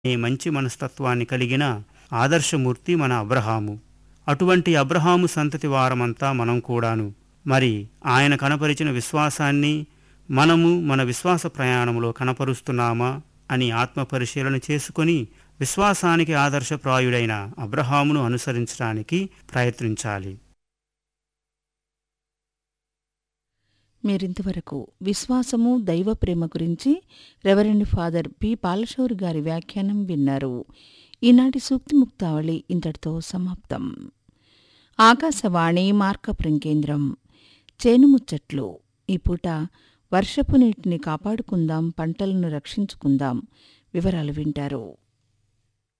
ఈ మంచి మనస్తత్వాన్ని కలిగిన ఆదర్శమూర్తి మన అబ్రహాము అటువంటి అబ్రహాము సంతతి వారమంతా మనం కూడాను మరి ఆయన కనపరిచిన విశ్వాసాన్ని మనము మన విశ్వాస ప్రయాణంలో కనపరుస్తున్నామా అని ఆత్మపరిశీలన చేసుకొని విశ్వాసానికి ఆదర్శప్రాయుడైన అబ్రహామును అనుసరించడానికి ప్రయత్నించాలి మీరింతవరకు విశ్వాసము దైవ ప్రేమ గురించి రెవరెండ్ ఫాదర్ పి పాలశౌరి గారి వ్యాఖ్యానం విన్నారు ఈనాటి సూక్తి ముక్తావళి ఇంతటితో సమాప్తం ఆకాశవాణి మార్కపురం కేంద్రం చేనుముచ్చట్లు ఈ పూట వర్షపు నీటిని కాపాడుకుందాం పంటలను రక్షించుకుందాం వివరాలు వింటారు